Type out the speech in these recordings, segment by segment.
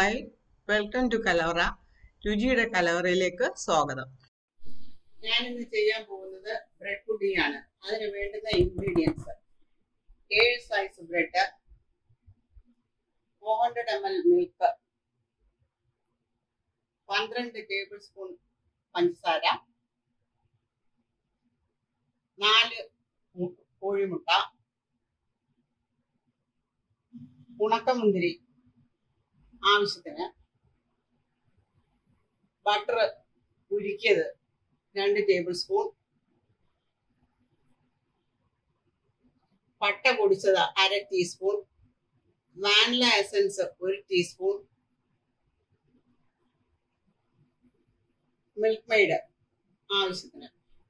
hi welcome to കലവറ രുചിയുടെ കലവറയിലേക്ക് സ്വാഗതം ഞാൻ ഇന്ന് ചെയ്യാൻ പോകുന്നത് ബ്രെഡ് പുഡിംഗ് ആണ് അതിന് വേണ്ടുന്ന ഇൻഗ്രീഡിയൻസ് ഏഴ് size bread four hundred M L milk പന്ത്രണ്ട് ടേബിൾ സ്പൂൺ പഞ്ചസാര നാല് മു- കോഴിമുട്ട ഉണക്കമുന്തിരി ആവശ്യത്തിന് ബട്ടർ ഉരുക്കിയത് രണ്ട് ടേബിൾ സ്പൂൺ പട്ട പൊടിച്ചത് അര ടീസ്പൂൺ വാനില എസൻസ് ഒരു ടീസ്പൂൺ മിൽക്ക് മെയ്ഡ് ആവശ്യത്തിന്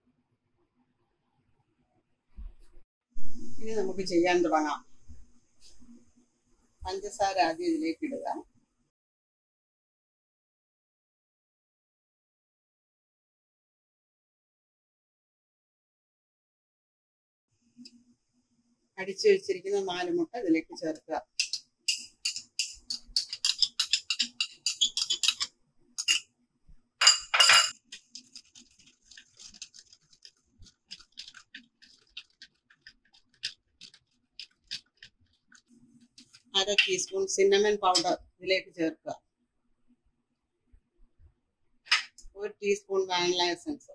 ഇനി നമുക്ക് ചെയ്യാൻ തുടങ്ങാം പഞ്ചസാര ആദ്യം ഇതിലേക്ക് ഇടുക അടിച്ചു വെച്ചിരിക്കുന്ന നാല് മുട്ട ഇതിലേക്ക് ചേർക്കുക അര ടീസ്പൂൺ സിന്നമൻ പൗഡർ ഇതിലേക്ക് ചേർക്കുക ഒരു ടീസ്പൂൺ വാനില എസൻസ്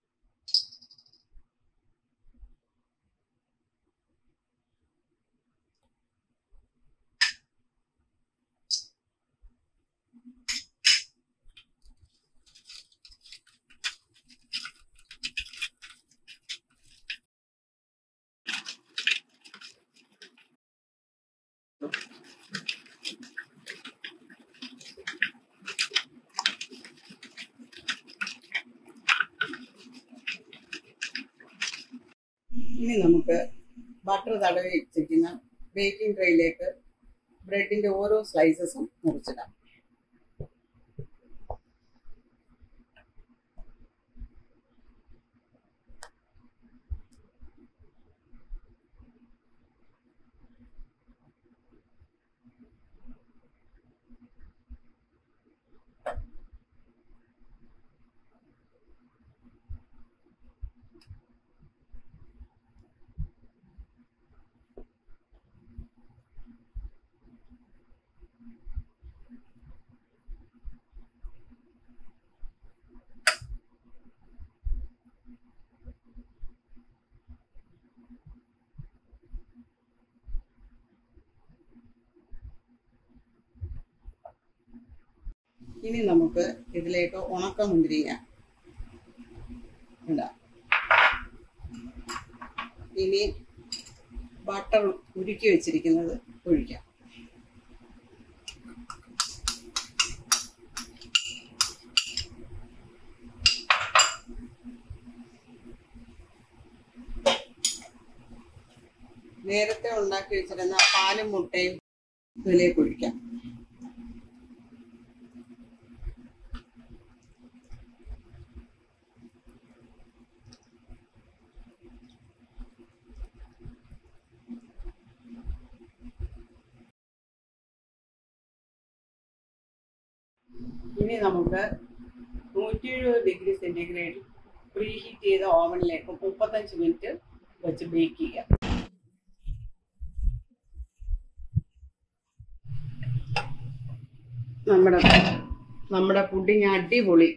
ഇനി നമുക്ക് ബട്ടർ തടവി വെച്ചിരിക്കുന്ന ബേക്കിംഗ് ട്രേയിലേക്ക് ബ്രെഡിന്റെ ഓരോ സ്ലൈസസും മുറിച്ചിടാം ഇനി നമുക്ക് ഇതിലേക്ക് ഉണക്ക മുന്തിരിങ്ങ ഇടാം ഇനി ബട്ടർ ഉരുക്കി വെച്ചിരിക്കുന്നത് ഒഴിക്കാം നേരത്തെ ഉണ്ടാക്കി വെച്ചിരുന്ന പാലും മുട്ടയും ഇതിലേക്ക് ഒഴിക്കാം ഇനി നമുക്ക് നൂറ്റി എഴുപത് ഡിഗ്രി സെന്റിഗ്രേഡ് പ്രീ ഹീറ്റ് ചെയ്ത ഓവനിലേക്ക് മുപ്പത്തഞ്ച് മിനിറ്റ് വെച്ച് ബേക്ക് ചെയ്യാം നമ്മുടെ നമ്മുടെ പുഡിങ് അടിപൊളി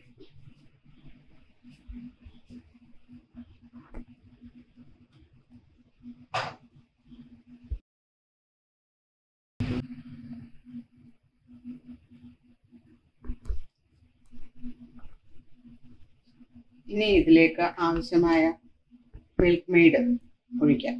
ഇനി ഇതിലേക്ക് ആവശ്യമായ മിൽക്ക് മെയ്ഡ് ഒഴിക്കാം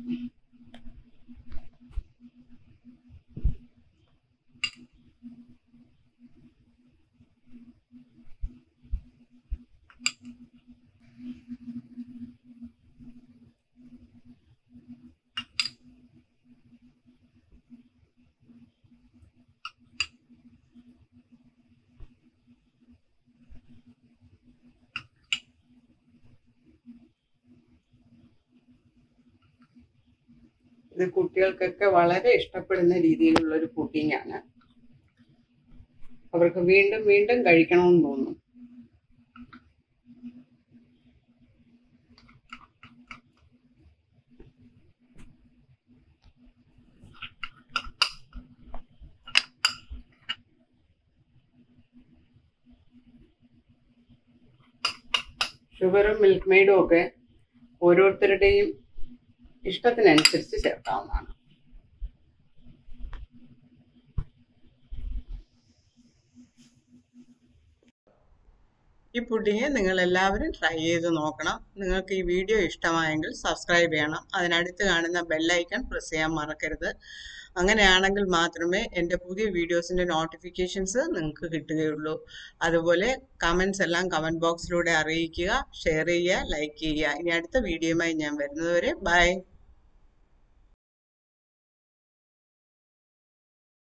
ഇത് കുട്ടികൾക്കൊക്കെ വളരെ ഇഷ്ടപ്പെടുന്ന രീതിയിലുള്ള ഒരു പുഡിംഗ് ആണ് അപ്പൊ അവർക്ക് വീണ്ടും വീണ്ടും കഴിക്കണമെന്ന് തോന്നും ഷുഗറും മിൽക്ക് മെയ്ഡും ഒക്കെ ഓരോരുത്തരുടെയും ഇഷ്ടത്തിനനുസരിച്ച് ചേർക്കാവുന്നതാണ് ഈ പുഡിങ് നിങ്ങൾ എല്ലാവരും ട്രൈ ചെയ്ത് നോക്കണം നിങ്ങൾക്ക് ഈ വീഡിയോ ഇഷ്ടമായെങ്കിൽ സബ്സ്ക്രൈബ് ചെയ്യണം അതിനടുത്ത് കാണുന്ന ബെല്ലൈക്കൺ പ്രസ് ചെയ്യാൻ മറക്കരുത് അങ്ങനെയാണെങ്കിൽ മാത്രമേ എൻ്റെ പുതിയ വീഡിയോസിൻ്റെ നോട്ടിഫിക്കേഷൻസ് നിങ്ങൾക്ക് കിട്ടുകയുള്ളൂ അതുപോലെ കമൻസ് എല്ലാം കമൻറ്റ് ബോക്സിലൂടെ അറിയിക്കുക ഷെയർ ചെയ്യുക ലൈക്ക് ചെയ്യുക ഇനി അടുത്ത വീഡിയോയുമായി ഞാൻ വരുന്നതുവരെ ബൈ